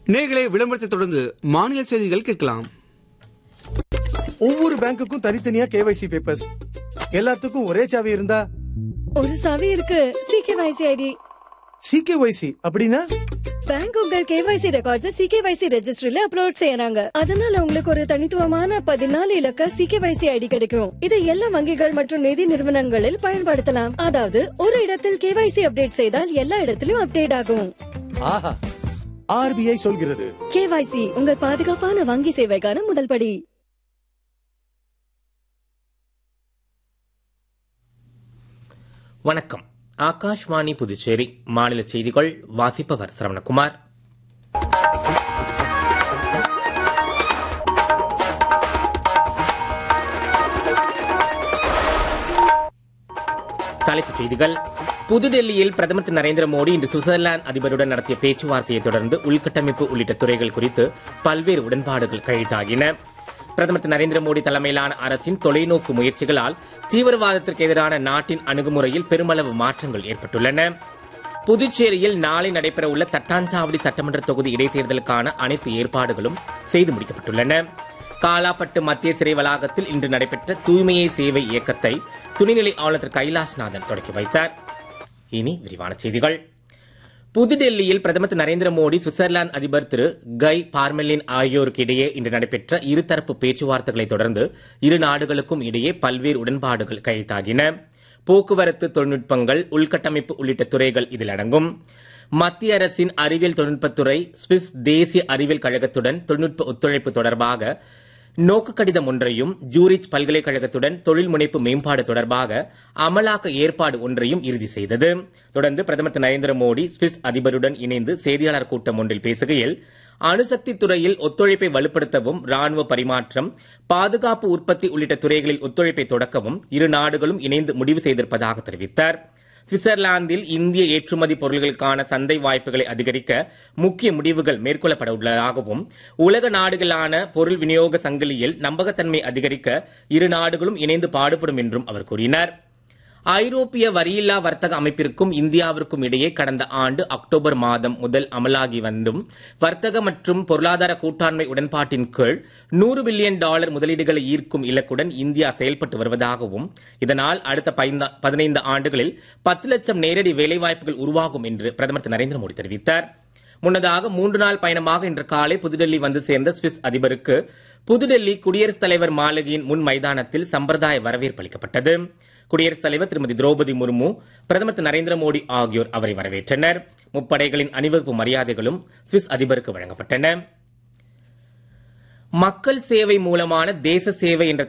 நேர்களை விளம்பரத்தை தொடர்ந்து மாநில செய்திகள் கேட்கலாம் ஒவ்வொரு பேங்க்குக்கும் தனித்தனியா கேவைசி பேப்பர்ஸ் எல்லாத்துக்கும் ஒரே சாவி இருந்தா ஒரு சாவி இருக்கு சிகேவைசி ஐடி சிகேஒய்சி அப்படின்னா பேங்க் உங்கள் கேவைசி ரெக்கார்ட்ஸ் சிகேவைசி ரெஜிஸ்ட்ரியில அப்லோட் செய்யறாங்க அதனால உங்களுக்கு ஒரு தனித்துவமான பதினாலு இலக்க சிகேவைசி ஐடி கிடைக்கும் இதை எல்லா வங்கிகள் மற்றும் நிதி நிறுவனங்களில் பயன்படுத்தலாம் அதாவது ஒரு இடத்தில் கேவைசி அப்டேட் செய்தால் எல்லா இடத்திலும் அப்டேட் ஆகும் ஆஹா ஆர்பிஐ சொல்கிறது கேவைசி உங்கள் பாதுகாப்பான வங்கி சேவைக்கான முதல் படி வணக்கம் ஆகாஷ்வாணி புதுச்சேரி மாநில செய்திகள் வாசிப்பவர் சரவணகுமார் தலைப்புச் செய்திகள் புதுடெல்லியில் பிரதமர் திரு நரேந்திர மோடி இன்று சுவிட்சர்லாந்து அதிபருடன் நடத்திய பேச்சுவார்த்தையை தொடர்ந்து உள்கட்டமைப்பு உள்ளிட்ட துறைகள் குறித்து பல்வேறு உடன்பாடுகள் கையெழுத்தாகின பிரதமர் திரு நரேந்திர மோடி தலைமையிலான அரசின் தொலைநோக்கு முயற்சிகளால் தீவிரவாதத்திற்கு எதிரான நாட்டின் அணுகுமுறையில் பெருமளவு மாற்றங்கள் ஏற்பட்டுள்ளன புதுச்சேரியில் நாளை நடைபெறவுள்ள தட்டாஞ்சாவடி சட்டமன்ற தொகுதி இடைத்தேர்தலுக்கான அனைத்து ஏற்பாடுகளும் செய்து முடிக்கப்பட்டுள்ளன காலாப்பட்டு மத்திய சிறை வளாகத்தில் இன்று நடைபெற்ற தூய்மையை சேவை இயக்கத்தை துணைநிலை ஆளுநர் திரு கைலாஷ்நாதன் தொடக்கி வைத்தார் இனி விரிவான செய்திகள் புதுடெல்லியில் பிரதமர் திரு நரேந்திர மோடி சுவிட்சர்லாந்து அதிபர் திரு கை பார்மெலின் ஆகியோருக்கு இடையே இன்று நடைபெற்ற இருதரப்பு பேச்சுவார்த்தைகளை தொடர்ந்து இரு நாடுகளுக்கும் இடையே பல்வேறு உடன்பாடுகள் கையெழுத்தாகின போக்குவரத்து தொழில்நுட்பங்கள் உள்கட்டமைப்பு உள்ளிட்ட துறைகள் இதில் அடங்கும் மத்திய அரசின் அறிவியல் தொழில்நுட்பத்துறை சுவிஸ் தேசிய அறிவியல் கழகத்துடன் தொழில்நுட்ப ஒத்துழைப்பு தொடர்பாக நோக்கு கடிதம் ஒன்றையும் ஜூரிச் பல்கலைக்கழகத்துடன் தொழில் முனைப்பு மேம்பாடு தொடர்பாக அமலாக்க ஏற்பாடு ஒன்றையும் இறுதி செய்தது தொடர்ந்து பிரதமர் திரு நரேந்திர மோடி சுவிஸ் அதிபருடன் இணைந்து செய்தியாளர் கூட்டம் ஒன்றில் பேசுகையில் அணுசக்தி துறையில் ஒத்துழைப்பை வலுப்படுத்தவும் ராணுவ பரிமாற்றம் பாதுகாப்பு உற்பத்தி உள்ளிட்ட துறைகளில் ஒத்துழைப்பை தொடக்கவும் இரு நாடுகளும் இணைந்து முடிவு செய்திருப்பதாக தெரிவித்தார் சுவிட்சர்லாந்தில் இந்திய ஏற்றுமதி பொருட்களுக்கான சந்தை வாய்ப்புகளை அதிகரிக்க முக்கிய முடிவுகள் மேற்கொள்ளப்பட உள்ளதாகவும் உலக நாடுகளான பொருள் விநியோக சங்கிலியில் நம்பகத்தன்மை அதிகரிக்க இரு நாடுகளும் இணைந்து பாடுபடும் என்றும் அவர் கூறினார் ஐரோப்பிய வரியில்லா வர்த்தக அமைப்பிற்கும் இந்தியாவிற்கும் இடையே கடந்த ஆண்டு அக்டோபர் மாதம் முதல் அமலாகி வந்தும் வர்த்தக மற்றும் பொருளாதார கூட்டாண்மை உடன்பாட்டின் கீழ் நூறு பில்லியன் டாலர் முதலீடுகளை ஈர்க்கும் இலக்குடன் இந்தியா செயல்பட்டு வருவதாகவும் இதனால் அடுத்த பதினைந்து ஆண்டுகளில் பத்து லட்சம் நேரடி வேலைவாய்ப்புகள் உருவாகும் என்று பிரதமர் திரு நரேந்திர மோடி தெரிவித்தார் முன்னதாக மூன்று நாள் பயணமாக இன்று காலை புதுடெல்லி வந்து சேர்ந்த சுவிஸ் அதிபருக்கு புதுடெல்லி குடியரசுத் தலைவர் மாளிகையின் முன் மைதானத்தில் சம்பிரதாய வரவேற்பு அளிக்கப்பட்டது குடியரசுத் தலைவர் திருமதி திரௌபதி முர்மு பிரதமர் திரு நரேந்திர மோடி ஆகியோர் அவரை வரவேற்றனர் முப்படைகளின் அணிவகுப்பு மரியாதைகளும் சுவிஸ் அதிபருக்கு வழங்கப்பட்டன மக்கள் சேவை மூலமான தேச சேவை என்ற